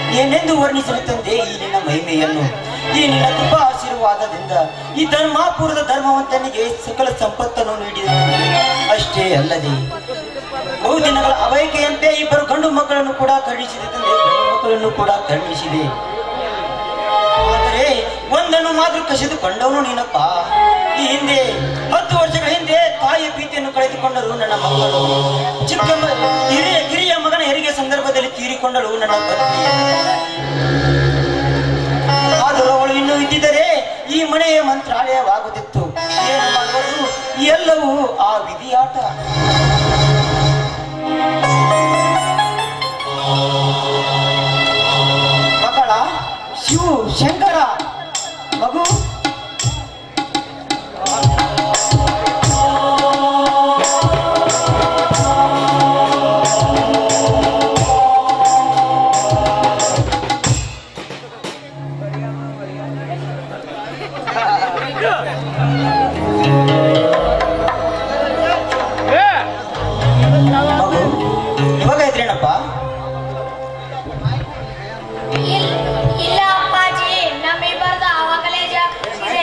ಏನೆಂದು ವರ್ಣಿಸಲು ತಂದೆ ಈ ನಿನ್ನ ಮಹಿಮೆಯನ್ನು ಈ ನಿನ್ನ ಕೃಪಾ ಆಶೀರ್ವಾದದಿಂದ ಈ ಧರ್ಮಾಪುರದ ಧರ್ಮವಂತನಿಗೆ ಸಕಲ ಸಂಪತ್ತನ್ನು ನೀಡಿದ ಅಷ್ಟೇ ಅಲ್ಲದೆ ಬಹುದಿನಗಳ ಅವೈಕೆಯಂತೆ ಇಬ್ಬರು ಗಂಡು ಮಕ್ಕಳನ್ನು ಕೂಡ ಕರುಣಿಸಿದೆ ತಂದೆ ಗಂಡು ಮಕ್ಕಳನ್ನು ಕೂಡ ಕರುಣಿಸಿದೆ ಆದರೆ ಒಂದನ್ನು ಮಾತ್ರ ಕಸಿದುಕೊಂಡವನು ನೀನಪ್ಪ ಈ ಹಿಂದೆ ಹತ್ತು ವರ್ಷಗಳ ಹಿಂದೆ ತಾಯಿಯ ಪ್ರೀತಿಯನ್ನು ಕಳೆದುಕೊಂಡರು ನನ್ನ ಮಕ್ಕಳು ಚಿಕ್ಕ ಮ- ಹಿರಿಯ ಕಿರಿಯ ಮಗನ ಹೆರಿಗೆ ಸಂದರ್ಭದಲ್ಲಿ ತೀರಿಕೊಂಡಳು ನನ್ನ ಪತ್ನಿ ಆದರೂ ಅವಳು ಇನ್ನೂ ಇದ್ದಿದ್ದರೆ ಈ ಮನೆಯ ಮಂತ್ರಾಲಯವಾಗುತ್ತಿತ್ತು ಏನು ಮಾಡುವುದು ಎಲ್ಲವೂ ಆ ವಿಧಿಯಾಟ ಮಗಳ ಶಿವು ಶಂಕರ ಮಗು ಮಗು ಇವಾಗ ಇದ್ರೇನಪ್ಪ ಇಲ್- ಇಲ್ಲ ಅಪ್ಪಾಜಿ ನಮ್ಮಿಬ್ಬರ್ದು ಆವಾಗಲೇ ಜಾಗ್ರತೆ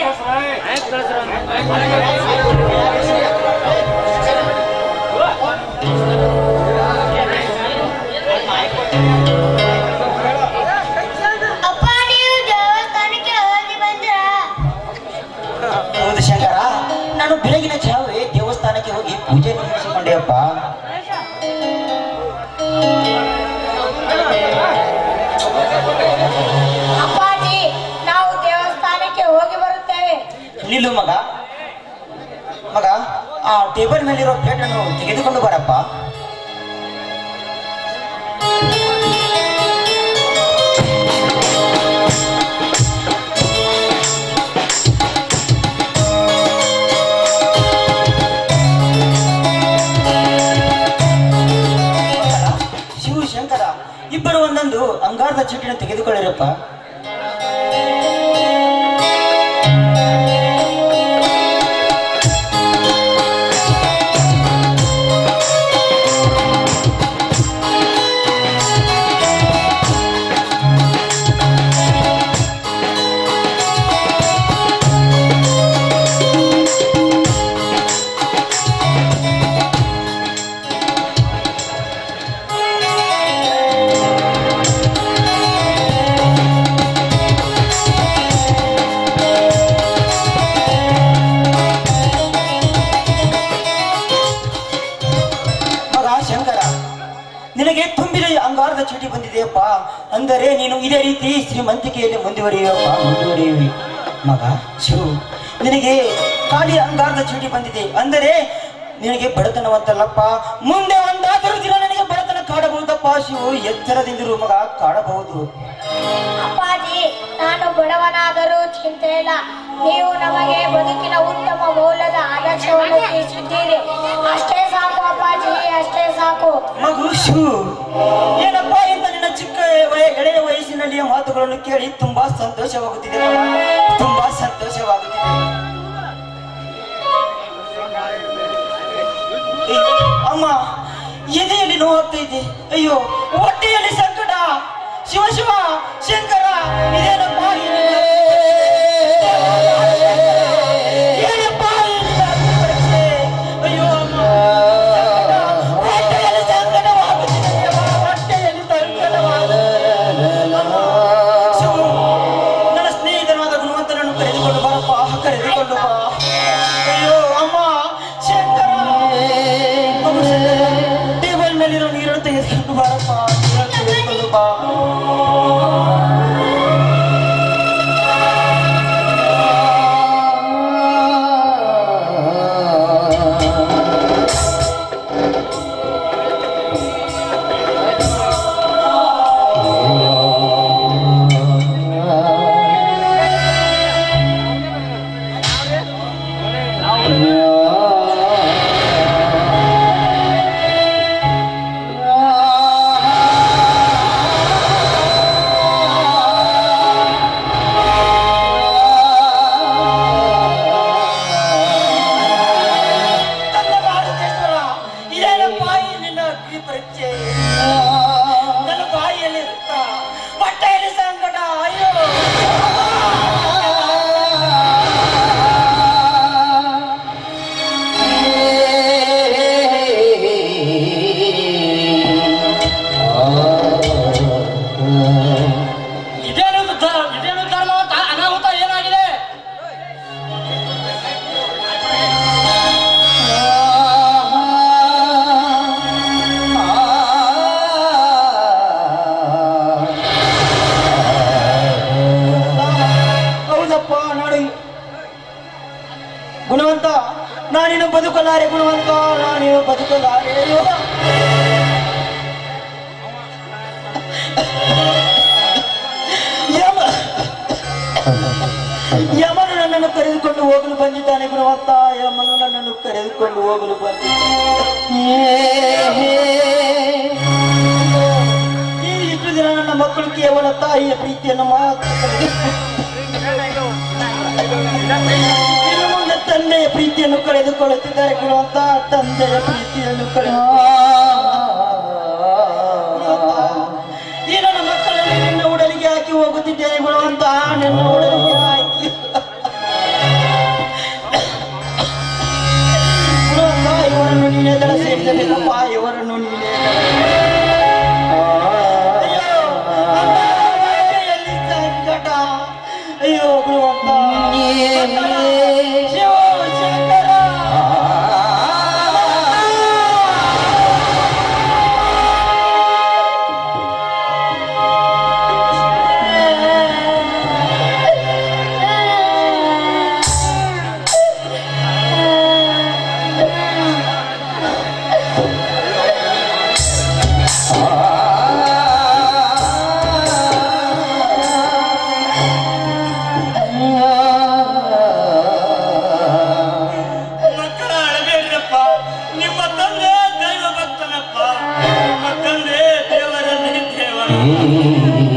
ಅಪ್ಪ ನೀವು ದೇವಸ್ಥಾನಕ್ಕೆ ಹೋಗಿ ಬಂದ್ರ ಹೌದು ಶಂಕರ ನಾನು ಬೆಳಗಿನ ಜಾವೇ ದೇವಸ್ಥಾನಕ್ಕೆ ಹೋಗಿ ಪೂಜೆ ಮುಗಿಸಿಕೊಂಡೆಯಪ್ಪ ಅಪ್ಪಾಜಿ ನಾವು ದೇವಸ್ಥಾನಕ್ಕೆ ಹೋಗಿ ಬರುತ್ತೇವೆ ನಿಲ್ಲು ಮಗ ಮಗ ಆ ಟೇಬಲ್ ಮೇಲಿರೋ ಪ್ಲೇಟ್ ಅನ್ನು ತೆಗೆದುಕೊಂಡು ಬರಪ್ಪ ಶಿವ ಶಂಕರ ಇಬ್ಬರು ಒಂದೊಂದು ಅಂಗಾರದ ಚೀಟಿನ ತೆಗೆದುಕೊಳ್ಳಿರಪ್ಪ ಮಗ ಶಂಕರ ನಿನಗೆ ತುಂಬಿದ ಅಂಗಾರದ ಚೀಟಿ ಬಂದಿದೆಯಪ್ಪ ಅಂದರೆ ನೀನು ಇದೇ ರೀತಿ ಶ್ರೀಮಂತಿಕೆಯಲ್ಲಿ ಮುಂದುವರಿಯುವಪ್ಪ ಮುಂದುವರಿಯುವಿ ಮಗ ಶಿವು ನಿನಗೆ ಖಾಲಿ ಅಂಗಾರದ ಚೀಟಿ ಬಂದಿದೆ ಅಂದರೆ ನಿನಗೆ ಬಡತನವಂತಲ್ಲಪ್ಪ ಮುಂದೆ ಒಂದಾದರೂ ದಿನ ನನಗೆ ಬಡತನ ಕಾಡಬಹುದಪ್ಪ ಶಿವು ಎಚ್ಚರದಿಂದಿರು ಮಗ ಕಾಡಬಹುದು ಅಪ್ಪಾಜಿ ನಾನು ಬಡವನಾದರೂ ಚಿಂತೆ ಇಲ್ಲ ನೀವು ನಮಗೆ ಬದುಕಿನ ಉತ್ತಮ ಮೌಲ್ಯದ ಆದರ್ಶವನ್ನು ತಿಳಿಸಿದ್ದೀರಿ ಅಷ್ಟೇ ಸಾಕು ಅಪ್ಪಾಜಿ ಅಷ್ಟೇ ಸಾಕು ಮಗು ಶಿವು ಏನಪ್ಪ ಇಂತ ನಿನ್ನ ಚಿಕ್ಕ ವಯ ಎಳೆಯ ವಯಸ್ಸಿನಲ್ಲಿಯ ಮಾತುಗಳನ್ನು ಕೇಳಿ ತುಂಬಾ ಸಂತೋಷವಾಗುತ್ತಿದೆ ಮಗ. ತುಂಬಾ ಸಂತೋಷವಾಗುತ್ತಿದೆ ಅಯ್ಯೋ, ಅಮ್ಮ ಎದೆಯಲ್ಲಿ ನೋವಾಗ್ತೈತೆ ಅಯ್ಯೋ ಹೊಟ್ಟೆಯಲ್ಲಿ ಸಂಕಟ ಶಿವ ಶಿವ ಶಂಕರ ಇದೇನಪ್ಪ ಈ ನಿನ್ನ- ಏನಪ್ಪ ಈ ನಿನ್ನ ಪರೀಕ್ಷೆ? ಅಯ್ಯೋ ಅಮ್ಮ ಹೊಟ್ಟೆಯಲ್ಲಿ ಸಂಕಟವಾಗುತ್ತಿದೆ ಅಮ್ಮ, ಹೊಟ್ಟೆಯಲ್ಲಿ ಸಂಕಟವಾಗುತ್ತಿದೆ. ಶಿವು, ನನ್ನ ಸ್ನೇಹಿತನಾದ ಗುಣವಂತನನ್ನು ಕರೆದುಕೊಂಡು ಬರಪ್ಪ ಕರೆದುಕೊಂಡು ಬಾ ಅಯ್ಯೋ ಅಮ್ಮ ಶಂಕರ ಅಮ್ಮ, ಶಂಕರ, ಟೇಬಲ್ ಮೇಲಿರೋ ನೀರನ್ನು ತೆಗೆದುಕೊಂಡು ಬರಪ್ಪ ನೀರನ್ನು ತೆಗೆದುಕೊಂಡು ಬಾ ಆ ಗುಣವಂತ ನಾನಿನ್ನು ಬದುಕಲಾರೆ ಗುಣವಂತ ನಾನಿನ್ನು ಬದುಕಲಾರೆ ಅಯ್ಯೋ. ಯಮ ಯಮನು ನನ್ನನ್ನು ಕರೆದುಕೊಂಡು ಹೋಗಲು ಬಂದಿದ್ದಾನೆ ಗುಣವಂತ ಯಮನು ನನ್ನನ್ನು ಕರೆದುಕೊಂಡು ಹೋಗಲು ಬಂದಿದ್ದಾನೆ ಈ ಇಷ್ಟು ದಿನ ನನ್ನ ಮಕ್ಕಳು ಕೇವಲ ತಾಯಿಯ ಪ್ರೀತಿಯನ್ನು ಮಾತ್ರ ಇನ್ನು ಮುಂದೆ ತಂದೆಯ ಪ್ರೀತಿಯನ್ನು ಕಳೆದುಕೊಳ್ಳುತ್ತಿದ್ದಾರೆ ಗುಣವಂತ ತಂದೆಯ ಪ್ರೀತಿಯನ್ನು ಕಳೆದು ಈ ನನ್ನ ಮಕ್ಕಳನ್ನು ನಿನ್ನ ಉಡಲಿಗೆ ಹಾಕಿ ಹೋಗುತ್ತಿದ್ದೇನೆ ಗುಣವಂತ ನಿನ್ನ ಉಡಲಿಗೆ ಹಾಕಿ ಗುಣವಂತ ಇವರನ್ನು ನೀನೇ ದಳ ಸೇರಿಸಬೇಕಪ್ಪ ಇವರನ್ನು ನೀನೇ ಅಯ್ಯೋ ಅಮ್ಮಯಲ್ಲಿ ಸಂಕಟ ಅಯ್ಯೋ ಗುಣವಂತ ಶಿವ ಶಂಕರ ಮಕ್ಕಳ ಅಳಬೇಡ್ರಪ್ಪ ನಿಮ್ಮ ತಂದೆ ದೈವ ಭಕ್ತನಪ್ಪ ನಿಮ್ಮ ತಂದೆ ದೇವರಲ್ಲಿ ದೇವರು